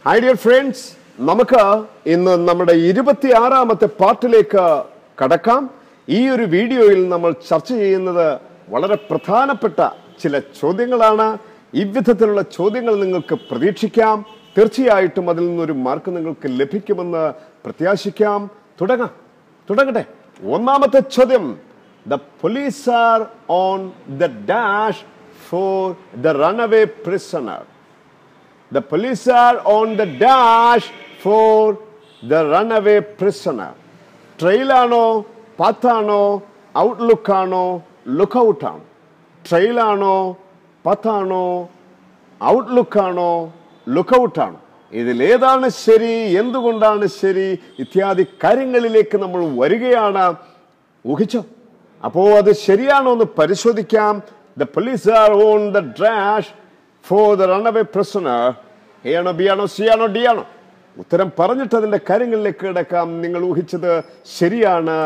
Hi dear friends നമുക്ക് ഇന്ന് നമ്മുടെ ഇരുപത്തിയാറാമത്തെ പാർട്ടിലേക്ക് കടക്കാം ഈ ഒരു വീഡിയോയിൽ നമ്മൾ ചർച്ച ചെയ്യുന്നത് വളരെ പ്രധാനപ്പെട്ട ചില ചോദ്യങ്ങളാണ് ഇവിധത്തിലുള്ള ചോദ്യങ്ങൾ നിങ്ങൾക്ക് പ്രതീക്ഷിക്കാം തീർച്ചയായിട്ടും അതിൽ നിന്നൊരു മാർക്ക് നിങ്ങൾക്ക് ലഭിക്കുമെന്ന് പ്രത്യാശിക്കാം തുടങ്ങാം തുടങ്ങട്ടെ ഒന്നാമത്തെ ചോദ്യം the police are on the dash for the runaway prisoner The police are on the dash for the runaway prisoner. ട്രെയിലാണോ പത്താണോ ഔട്ട്ലുക്ക് ആണോ ലുക്കൗട്ട് ആണോ ട്രെയിലാണോ പത്താണോ ഔട്ട്ലുക്ക് ആണോ ലുക്കൗട്ട് ആണോ ഇതിലേതാണ് ശരി എന്തുകൊണ്ടാണ് ശരി ഇത്യാദി കാര്യങ്ങളിലേക്ക് നമ്മൾ വരികയാണ് ഊഹിച്ചോ അപ്പോ അത് ശരിയാണോ എന്ന് പരിശോധിക്കാം the police are on the dash for the runaway prisoner A ആണോ ബി ആണോ സി ആണോ ഡി ആണോ ഉത്തരം പറഞ്ഞിട്ട് അതിന്റെ കാര്യങ്ങളിലേക്ക് കിടക്കാം നിങ്ങൾ ഊഹിച്ചത് ശരിയാണ്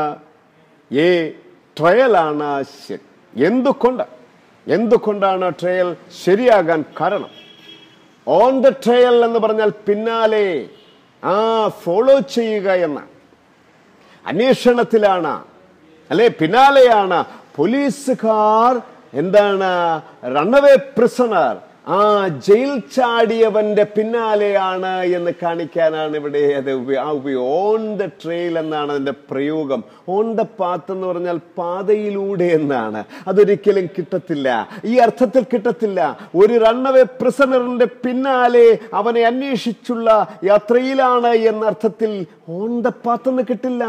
എ ട്രയലാണ് ശരി എന്തുകൊണ്ട് എന്തുകൊണ്ടാണ് ട്രയൽ ശരിയാകാൻ കാരണം ഓൺ ദ ട്രയൽ എന്ന് പറഞ്ഞാൽ പിന്നാലെ ആ ഫോളോ ചെയ്യുക എന്നാണ് അന്വേഷണത്തിലാണ് അല്ലെ പിന്നാലെയാണ് പോലീസുകാർ എന്താണ് റണ്ണവേ പ്രിസണർ ആ ജയിൽ ചാടിയവന്റെ പിന്നാലെയാണ് എന്ന് കാണിക്കാനാണ് ഇവിടെ അത് ഉപ- ആ ഉപയോഗം ഓൺ ദ ട്രെയിൽ എന്നാണ് അതിന്റെ പ്രയോഗം ഓൺ ദ പാത്ത് എന്ന് പറഞ്ഞാൽ പാതയിലൂടെ എന്നാണ് അതൊരിക്കലും കിട്ടത്തില്ല ഈ അർത്ഥത്തിൽ കിട്ടത്തില്ല ഒരു റണ്ണവേ പ്രിസണറിന്റെ പിന്നാലെ അവനെ അന്വേഷിച്ചുള്ള യാത്രയിലാണ് എന്ന അർത്ഥത്തിൽ ഓൺ ദ പാത്ത് എന്ന് കിട്ടില്ല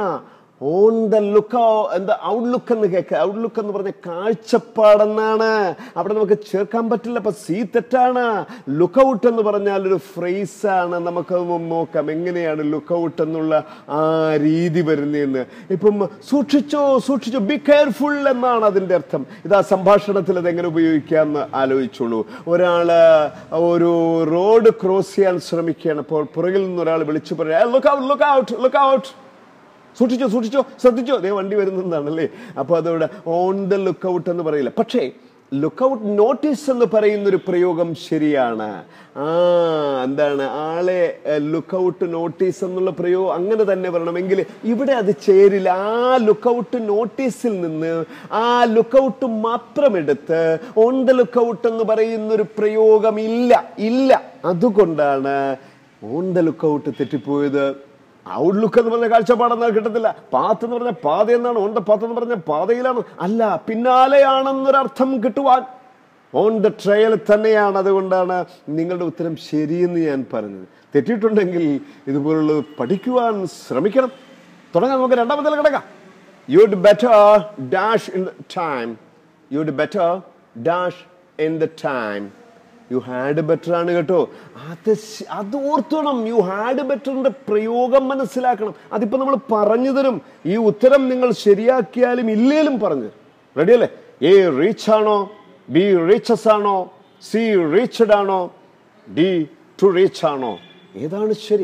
ഓൺ ദ ലുക്ക് എന്താ ഔട്ട്ലുക്ക് എന്ന് കേൾക്കുക ഔട്ട്ലുക്ക് എന്ന് പറഞ്ഞ കാഴ്ചപ്പാടെന്നാണ് അവിടെ നമുക്ക് ചേർക്കാൻ പറ്റില്ല അപ്പൊ സി തെറ്റാണ് ലുക്ക് ഔട്ട് എന്ന് പറഞ്ഞാൽ ഒരു ഫ്രേസ് ആണ് നമുക്ക് നോക്കാം എങ്ങനെയാണ് ലുക്ക് ഔട്ട് എന്നുള്ള ആ രീതി വരുന്നതെന്ന് ഇപ്പം സൂക്ഷിച്ചോ സൂക്ഷിച്ചോ ബി കെയർഫുൾ എന്നാണ് അതിന്റെ അർത്ഥം ഇതാ സംഭാഷണത്തിൽ അത് എങ്ങനെ ഉപയോഗിക്കാമെന്ന് ആലോചിച്ചോളൂ ഒരാള് ഒരു റോഡ് ക്രോസ് ചെയ്യാൻ ശ്രമിക്കുകയാണ് അപ്പോൾ പുറകിൽ നിന്ന് ഒരാൾ വിളിച്ചു പറയാം look out look out look out സൂക്ഷിച്ചോ സൂക്ഷിച്ചോ ശ്രദ്ധിച്ചോ ദേ വണ്ടി വരുന്നതാണല്ലേ അപ്പോൾ അതവിടെ ഓൺ ദ ലുക്ക് ഔട്ട് എന്ന് പറയില്ല പക്ഷേ ലുക്ക് ഔട്ട് നോട്ടീസ് എന്ന് പറയുന്ന ഒരു പ്രയോഗം ശരിയാണ് ആ എന്താണ് ആളെ ലുക്ക് ഔട്ട് നോട്ടീസ് എന്നുള്ള പ്രയോഗം അങ്ങനെ തന്നെ വരണമെങ്കിൽ ഇവിടെ അത് ചേരില്ല ആ ലുക്ക് ഔട്ട് നോട്ടീസിൽ നിന്ന് ആ ലുക്ക് ഔട്ട് മാത്രം എടുത്ത് ഓൺ ദ ലുക്ക് ഔട്ട് എന്ന് പറയുന്ന ഒരു പ്രയോഗം ഇല്ല ഇല്ല അതുകൊണ്ടാണ് ഓൺ ദ ലുക്ക് ഔട്ട് തെറ്റിപ്പോയത് ഔട്ട്ലുക്ക് എന്ന് പറഞ്ഞ കാഴ്ചപ്പാടെന്നാൽ കിട്ടത്തില്ല പാത്ത് എന്ന് പറഞ്ഞ പാത എന്നാണ് ഓൺ ദ പാത്ത് എന്ന് പറഞ്ഞ പാതയിലാണ് അല്ല പിന്നാലെയാണെന്നൊരർത്ഥം കിട്ടുവാൻ ഓൺ ദ ട്രയൽ തന്നെയാണ് അതുകൊണ്ടാണ് നിങ്ങളുടെ ഉത്തരം ശരിയെന്ന് ഞാൻ പറഞ്ഞത് തെറ്റിയിട്ടുണ്ടെങ്കിൽ ഇതുപോലുള്ളത് പഠിക്കുവാൻ ശ്രമിക്കണം തുടങ്ങാൻ നമുക്ക് രണ്ടാമത്തെ കിടക്കാം you'd better dash in the time you'd better dash in the time you had better ആണ് കേട്ടോ അത് ശ- അത് ഓർത്തോണം യു ഹാഡ് ബെറ്ററിന്റെ പ്രയോഗം മനസ്സിലാക്കണം അതിപ്പോ നമ്മൾ പറഞ്ഞു തരും ഈ ഉത്തരം നിങ്ങൾ ശരിയാക്കിയാലും ഇല്ലേലും പറഞ്ഞു റെഡി അല്ലേ എ റീച്ച് ആണോ ബി റീച്ചസ് ആണോ സി റീച്ചഡ് ആണോ ഡി ടു റീച്ച് ആണോ ഏതാണ് ശരി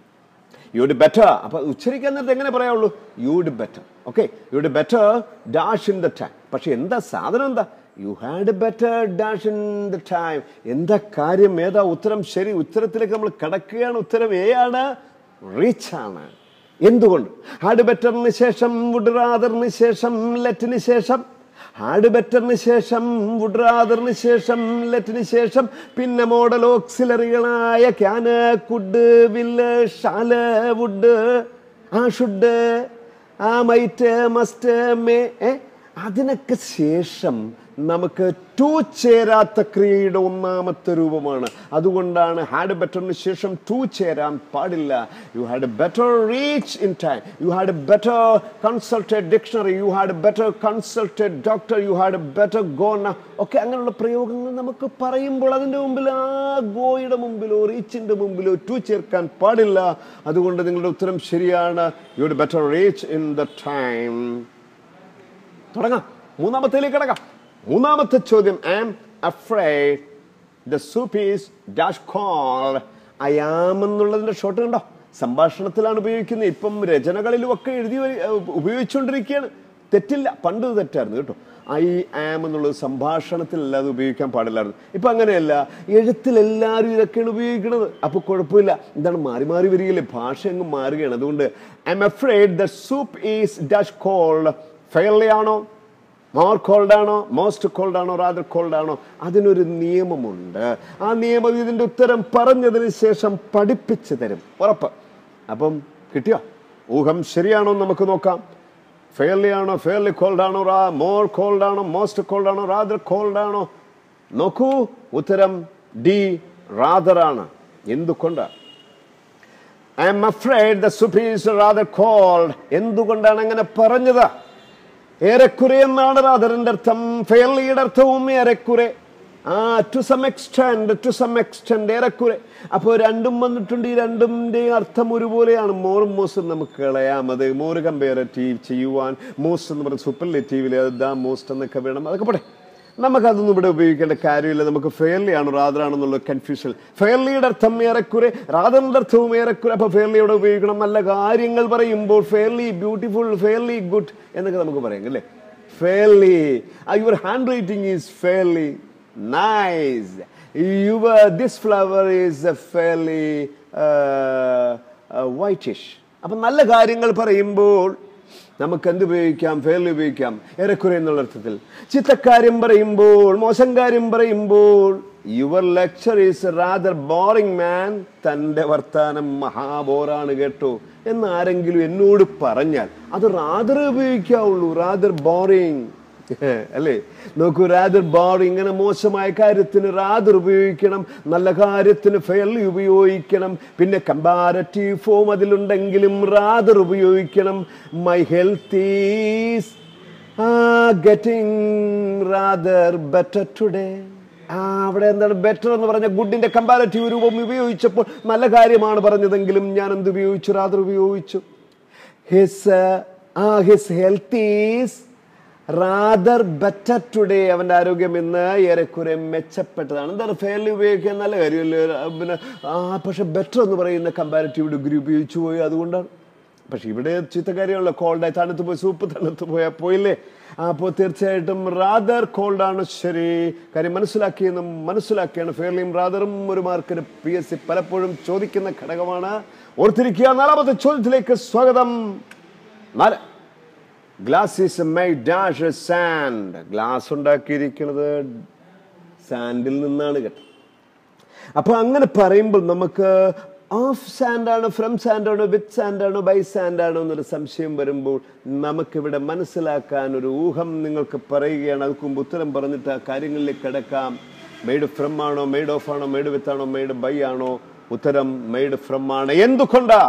യുഡ് ബെറ്റർ അപ്പൊ ഉച്ചരിക്കാൻ നേരത്തെ എങ്ങനെ പറയാവുള്ളൂ you'd better okay you'd better dash in the time പക്ഷെ എന്താ സാധനം എന്താ you had better dash in the time എന്താ കാര്യം ഏതാ ഉത്തരം ശരി ഉത്തരത്തിലേക്ക് നമ്മൾ കടക്കുകയാണ് ഉത്തരം എ ആണ് റീച്ച് ആണ് എന്തുകൊണ്ട് ഹാഡ് ബെറ്ററിന് ശേഷം വുഡ് റാദറിന് ശേഷം ലെറ്റിന് ശേഷം ഹാഡ് ബെറ്ററിന് ശേഷം വുഡ് റാദറിന് ശേഷം ലെറ്റിന് ശേഷം പിന്നെ മോഡൽ ഓക്സിലറികളായ can could will shall would ആ ഷുഡ് ആ മൈറ്റ് മസ്റ്റ് മേ ഏ അതിനൊക്കെ ശേഷം നമുക്ക് ടു ചേരാത്ത ക്രിയയുടെ ഒന്നാമത്തെ രൂപമാണ് അതുകൊണ്ടാണ് ഹാഡ് ബെറ്ററിന് ശേഷം ടു ചേരാൻ പാടില്ല you had better reach in time you had better consulted dictionary you had better consulted doctor you had better gone ഒക്കെ അങ്ങനെയുള്ള പ്രയോഗങ്ങൾ നമുക്ക് പറയുമ്പോൾ അതിൻ്റെ മുമ്പിൽ ആ ഗോയുടെ മുമ്പിലോ റീച്ചിൻ്റെ മുമ്പിലോ ടു ചേർക്കാൻ പാടില്ല അതുകൊണ്ട് നിങ്ങളുടെ ഉത്തരം ശരിയാണ് you had better reach in the time തുടങ്ങാം മൂന്നാമത്തേലേക്ക് കിടക്കാം മൂന്നാമത്തെ ചോദ്യം I am afraid the soup is dash cold I am എന്നുള്ളതിന്റെ ഷോട്ട് കണ്ടോ സംഭാഷണത്തിലാണ് ഉപയോഗിക്കുന്നത് ഇപ്പം രചനകളിലും ഒക്കെ എഴുതി വരി- ഉപയോഗിച്ചുകൊണ്ടിരിക്കുകയാണ് തെറ്റില്ല പണ്ട് ഇത് തെറ്റായിരുന്നു കേട്ടോ ഐ ആം എന്നുള്ളത് സംഭാഷണത്തിലല്ല അത് ഉപയോഗിക്കാൻ പാടില്ലായിരുന്നു ഇപ്പൊ അങ്ങനെയല്ല എഴുത്തിൽ എല്ലാവരും ഇതൊക്കെയാണ് ഉപയോഗിക്കുന്നത് അപ്പൊ കുഴപ്പമില്ല എന്താണ് മാറി മാറി വരികയില്ലേ ഭാഷ അങ്ങ് മാറുകയാണ് അതുകൊണ്ട് I'm afraid the soup is dash cold fairly ആണോ മോർ കോൾഡ് ആണോ മോസ്റ്റ് കോൾഡ് ആണോ റാദർ കോൾഡ് ആണോ അതിനൊരു നിയമമുണ്ട് ആ നിയമം ഇതിന്റെ ഉത്തരം പറഞ്ഞതിന് ശേഷം പഠിപ്പിച്ചു തരും ഉറപ്പ് അപ്പം കിട്ടിയോ ഊഹം ശരിയാണോ എന്ന് നമുക്ക് നോക്കാം ഫെയർലി ആണോ ഫെയർലി കോൾഡ് ആണോ റാ മോർ കോൾഡ് ആണോ മോസ്റ്റ് കോൾഡ് ആണോ റാദർ കോൾഡ് ആണോ നോക്കൂ ഉത്തരം ഡി റാദർ ആണ് എന്തുകൊണ്ട് I'm afraid the soup is rather cold എന്തുകൊണ്ടാണ് അങ്ങനെ പറഞ്ഞത് ഏറെക്കുറെ എന്നാണ് റാദറിന്റെ അർത്ഥം ഫെയർലിയുടെ അർത്ഥവും ഏറെക്കുറെ ആ to some extent to some extent ഏറെക്കുറെ അപ്പോൾ രണ്ടും വന്നിട്ടുണ്ട് ഈ രണ്ടിന്റെയും അർത്ഥം ഒരുപോലെയാണ് മോറും മോസും നമുക്ക് കളയാം അത് മോറ് കമ്പയറേറ്റീവ് ചെയ്യുവാൻ മോസ്റ്റ് എന്ന് പറയുന്ന സൂപ്പർലേറ്റീവിൽ ദ മോസ്റ്റ് എന്നൊക്കെ വേണം അതൊക്കെ പോട്ടെ നമുക്കതൊന്നും ഇവിടെ ഉപയോഗിക്കേണ്ട കാര്യമില്ല നമുക്ക് ഫെയർലി ആണ് റാദർ ആണെന്നുള്ള കൺഫ്യൂഷൻ ഫെയർലിയുടെ അർത്ഥം ഏറെക്കുറെ റാദറിന്റെ അർത്ഥവും ഏറെക്കുറെ അപ്പൊ ഫെയർലി ഇവിടെ ഉപയോഗിക്കണം നല്ല കാര്യങ്ങൾ പറയുമ്പോൾ ഫെയർലി ബ്യൂട്ടിഫുൾ ഫെയർലി ഗുഡ് എന്നൊക്കെ നമുക്ക് പറയാം അല്ലേ fairly your handwriting is fairly nice your this flower is fairly whitish അപ്പൊ നല്ല കാര്യങ്ങൾ പറയുമ്പോൾ നമുക്ക് എന്ത് ഉപയോഗിക്കാം ഫെയർലി ഉപയോഗിക്കാം ഏറെക്കുറെ എന്നുള്ള അർത്ഥത്തിൽ ചിത്തക്കാര്യം പറയുമ്പോൾ മോശം കാര്യം പറയുമ്പോൾ your lecture is rather boring man തൻ്റെ വർത്താനം മഹാബോറാണ് കേട്ടോ എന്ന് ആരെങ്കിലും എന്നോട് പറഞ്ഞാൽ അത് റാദർ ഉപയോഗിക്കാവുള്ളൂ റാദർ ബോറിംഗ് അല്ലേ നോക്കൂ റാദർ ബോർ ഇങ്ങനെ മോശമായ കാര്യത്തിന് റാദർ ഉപയോഗിക്കണം നല്ല കാര്യത്തിന് ഫെയർലി ഉപയോഗിക്കണം പിന്നെ കമ്പാരറ്റീവ് ഫോം അതിലുണ്ടെങ്കിലും റാദർ ഉപയോഗിക്കണം my health is getting rather better today ആ അവിടെ എന്താണ് ബെറ്റർ എന്ന് പറഞ്ഞ ഗുഡിന്റെ കമ്പാരറ്റീവ് രൂപം ഉപയോഗിച്ചപ്പോൾ നല്ല കാര്യമാണ് പറഞ്ഞതെങ്കിലും ഞാൻ എന്ത് ഉപയോഗിച്ചു റാദർ ഉപയോഗിച്ചു his uh his health is rather better today അവന്റെ ആരോഗ്യം ഇന്ന് ഏറെക്കുറെ മെച്ചപ്പെട്ടതാണ് എന്താണ് ഫെയർലി ഉപയോഗിക്കാൻ നല്ല കാര്യമല്ലേ പിന്നെ ആ പക്ഷെ ബെറ്റർ എന്ന് പറയുന്ന കമ്പാരിറ്റീവ് ഡിഗ്രി ഉപയോഗിച്ചു പോയി അതുകൊണ്ടാണ് പക്ഷെ ഇവിടെ ചിത്തക്കാരിയുള്ള കോൾഡായി തണുത്ത് പോയി സൂപ്പ് തണുത്ത് പോയാൽ പോയില്ലേ അപ്പോൾ തീർച്ചയായിട്ടും റാദർ കോൾഡാണ് ശരി കാര്യം മനസ്സിലാക്കിയെന്നും മനസ്സിലാക്കിയാണ് ഫെയർലിയും റാദറും ഒരു മാർക്കിന് പി എസ് സി പലപ്പോഴും ചോദിക്കുന്ന ഘടകമാണ് ഓർത്തിരിക്കുക നാലാമത്തെ ചോദ്യത്തിലേക്ക് സ്വാഗതം നാല് glass is made dash sand glass ഉണ്ടാക്കിയിരിക്കുന്നത് സാൻഡിൽ നിന്നാണ് കേട്ടോ അപ്പൊ അങ്ങനെ പറയുമ്പോൾ നമുക്ക് ഓഫ് സാൻഡ് ആണോ ഫ്രം സാൻഡ് ആണോ വിത്ത് സാൻഡ് ആണോ ബൈ സാൻഡ് ആണോ എന്നൊരു സംശയം വരുമ്പോൾ നമുക്കിവിടെ മനസ്സിലാക്കാൻ ഒരു ഊഹം നിങ്ങൾക്ക് പറയുകയാണ് അതിന് മുമ്പ് ഉത്തരം പറഞ്ഞിട്ട് ആ കാര്യങ്ങളിലേക്ക് കിടക്കാം മെയ്ഡ് ഫ്രം ആണോ മെയ്ഡ് ഓഫ് ആണോ മെയ്ഡ് വിത്ത് ആണോ മെയ്ഡ് ബൈ ആണോ ഉത്തരം മെയ്ഡ് ഫ്രം ആണ് എന്തുകൊണ്ടാ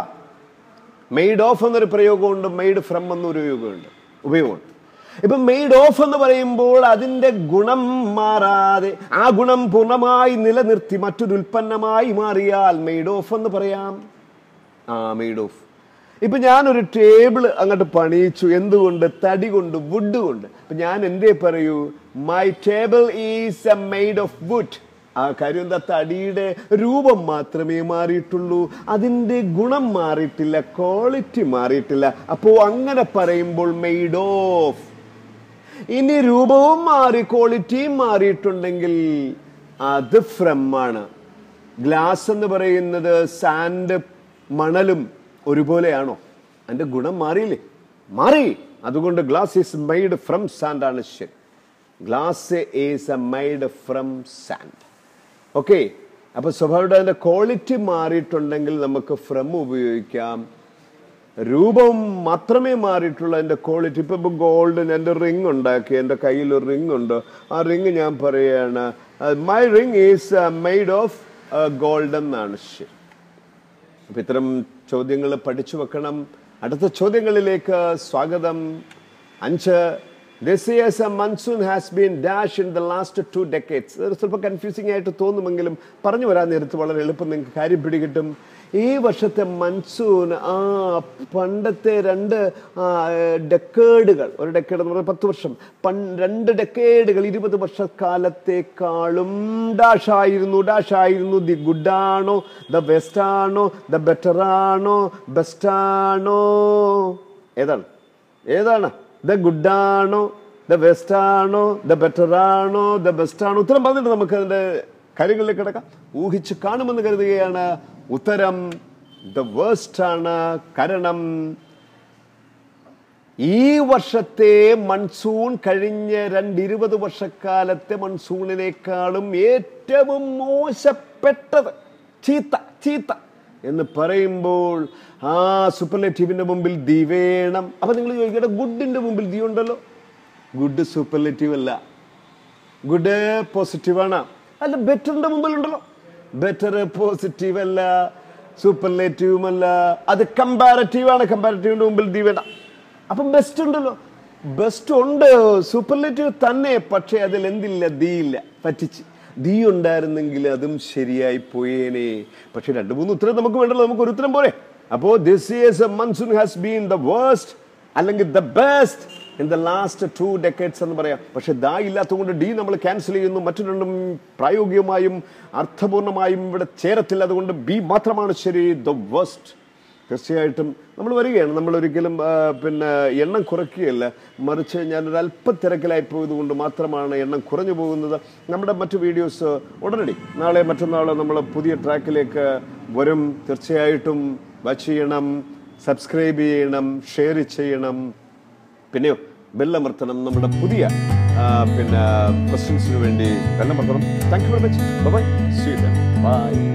മെയ്ഡ് ഓഫ് എന്നൊരു പ്രയോഗമുണ്ട് മെയ്ഡ് ഫ്രം എന്നൊരു ഉപയോഗമുണ്ട് ഉപയോഗമുണ്ട് ഇപ്പൊ മെയ്ഡ് ഓഫ് എന്ന് പറയുമ്പോൾ അതിന്റെ ഗുണം മാറാതെ ആ ഗുണം പൂർണ്ണമായി നിലനിർത്തി മറ്റൊരു ഉൽപ്പന്നമായി മാറിയാൽ മെയ്ഡ് ഓഫ് എന്ന് പറയാം ആ മെയ്ഡ് ഓഫ് ഇപ്പൊ ഞാനൊരു ടേബിൾ അങ്ങോട്ട് പണിയിച്ചു എന്തുകൊണ്ട് തടി കൊണ്ട് വുഡ് കൊണ്ട് അപ്പൊ ഞാൻ എന്തേ പറയൂ my table is a made of wood ആ കാര്യം എന്താ തടിയുടെ രൂപം മാത്രമേ മാറിയിട്ടുള്ളൂ അതിന്റെ ഗുണം മാറിയിട്ടില്ല ക്വാളിറ്റി മാറിയിട്ടില്ല അപ്പോ അങ്ങനെ പറയുമ്പോൾ മെയ്ഡ് ഓഫ് ഇനി രൂപവും മാറി ക്വാളിറ്റിയും മാറിയിട്ടുണ്ടെങ്കിൽ അത് ഫ്രം ആണ് ഗ്ലാസ് എന്ന് പറയുന്നത് സാൻഡ് മണലും ഒരുപോലെയാണോ അതിന്റെ ഗുണം മാറിയില്ലേ മാറി അതുകൊണ്ട് glass is made from sand ആണ് ശരി glass is a made from sand okay അപ്പൊ സ്വാഭാവികമായിട്ട് അതിന്റെ ക്വാളിറ്റി മാറിയിട്ടുണ്ടെങ്കിൽ നമുക്ക് ഫ്രം ഉപയോഗിക്കാം രൂപം മാത്രമേ മാറിയിട്ടുള്ളൂ എൻ്റെ ക്വാളിറ്റി ഇപ്പൊ ഇപ്പൊ ഗോൾഡ് എൻ്റെ റിങ് ഉണ്ടാക്കി എൻ്റെ കയ്യിൽ ഒരു റിങ് ഉണ്ട് ആ റിങ് ഞാൻ പറയുകയാണ് my ring is made of gold എന്നാണ് ശരി അപ്പൊ ഇത്തരം ചോദ്യങ്ങൾ പഠിച്ചു വെക്കണം അടുത്ത ചോദ്യങ്ങളിലേക്ക് സ്വാഗതം അഞ്ച് this year's a monsoon has been dash in the last two decades അത് സ്വല്പം കൺഫ്യൂസിംഗ് ആയിട്ട് തോന്നുമെങ്കിലും പറഞ്ഞു വരാൻ നേരത്ത് വളരെ എളുപ്പം നിങ്ങൾക്ക് കാര്യം പിടികിട്ടും ഈ വർഷത്തെ മൺസൂൺ ആ പണ്ടത്തെ രണ്ട് ഡെക്കേഡുകൾ ഒരു ഡെക്കേഡ് എന്ന് പറയുന്നത് പത്ത് വർഷം പൺ രണ്ട് ഡെക്കേഡുകൾ ഇരുപത് വർഷക്കാലത്തേക്കാളും ഡാഷ് ആയിരുന്നു ഡാഷ് ആയിരുന്നു ദി ഗുഡ് ആണോ ദ ബെസ്റ്റ് ആണോ ദ ബെറ്റർ ആണോ ബെസ്റ്റ് ആണോ ഏതാണ് ഏതാണ് ദ ഗുഡ് ആണോ ദ ബെസ്റ്റ് ആണോ ദ ബെറ്റർ ആണോ ദ ബെസ്റ്റ് ആണോ ഉത്തരം പറഞ്ഞിട്ട് നമുക്ക് അതിന്റെ കാര്യങ്ങളിലേക്ക് കിടക്കാം ഊഹിച്ച് കാണുമെന്ന് കരുതുകയാണ് ഉത്തരം ദ വേസ്റ്റ് ആണ് കാരണം ഈ വർഷത്തെ മൺസൂൺ കഴിഞ്ഞ രണ്ട് ഇരുപത് വർഷക്കാലത്തെ മൺസൂണിനേക്കാളും ഏറ്റവും മോശപ്പെട്ടത് ചീത്ത ചീത്ത എന്ന് പറയുമ്പോൾ ആ സൂപ്പർലേറ്റീവിന്റെ മുമ്പിൽ ദി വേണം അപ്പൊ നിങ്ങൾ ചോദിക്കട്ടെ ഗുഡിന്റെ മുമ്പിൽ ദി ഉണ്ടല്ലോ ഗുഡ് സൂപ്പർലേറ്റീവ് അല്ല ഗുഡ് പോസിറ്റീവ് ആണ് അല്ല ബെറ്ററിന്റെ മുമ്പിൽ ഉണ്ടല്ലോ ബെറ്റർ പോസിറ്റീവ് അല്ല സൂപ്പർലേറ്റീവും അല്ല അത് കമ്പാരറ്റീവ് ആണ് കമ്പാരറ്റീവിന്റെ മുമ്പിൽ ദി വേണ്ട അപ്പം ബെസ്റ്റ് ഉണ്ടല്ലോ ബെസ്റ്റ് ഉണ്ട് സൂപ്പർലേറ്റീവ് തന്നെ പക്ഷേ അതിൽ എന്തില്ല ദീ ഇല്ല പറ്റിച്ച് ദീ ഉണ്ടായിരുന്നെങ്കിൽ അതും ശരിയായി പോയേനെ പക്ഷെ രണ്ട് മൂന്ന് ഉത്തരം നമുക്ക് വേണ്ടല്ലോ നമുക്ക് ഒരു ഉത്തരം പോരെ അപ്പോ this year's monsoon has been the worst അല്ലെങ്കിൽ the best in the last two decades എന്ന് പറയാം പക്ഷെ ദാ ഇല്ലാത്തതുകൊണ്ട് ഡി നമ്മൾ ക്യാൻസൽ ചെയ്യുന്നു മറ്റു രണ്ടും പ്രായോഗികമായും അർത്ഥപൂർണമായും ഇവിടെ ചേരത്തില്ല അതുകൊണ്ട് ബി മാത്രമാണ് ശരി ദ വേസ്റ്റ് തീർച്ചയായിട്ടും നമ്മൾ വരികയാണ് നമ്മൾ ഒരിക്കലും ആ, പിന്നെ എണ്ണം കുറയ്ക്കുകയല്ല മറിച്ച് ഞാനൊരു അല്പ തിരക്കിലായി പോയത് കൊണ്ട് മാത്രമാണ് എണ്ണം കുറഞ്ഞു പോകുന്നത് നമ്മുടെ മറ്റു വീഡിയോസ് ഉടനടി നാളെ മറ്റന്നാളോ നമ്മൾ പുതിയ ട്രാക്കിലേക്ക് വരും തീർച്ചയായിട്ടും വാച്ച് ചെയ്യണം സബ്സ്ക്രൈബ് ചെയ്യണം ഷെയർ ചെയ്യണം പിന്നെയോ ബെല്ലമർത്തണം നമ്മുടെ പുതിയ ആ, പിന്നെ ക്വസ്റ്റ്യൻസിന് വേണ്ടി ബെല്ലമർത്തണം thank you very much bye see by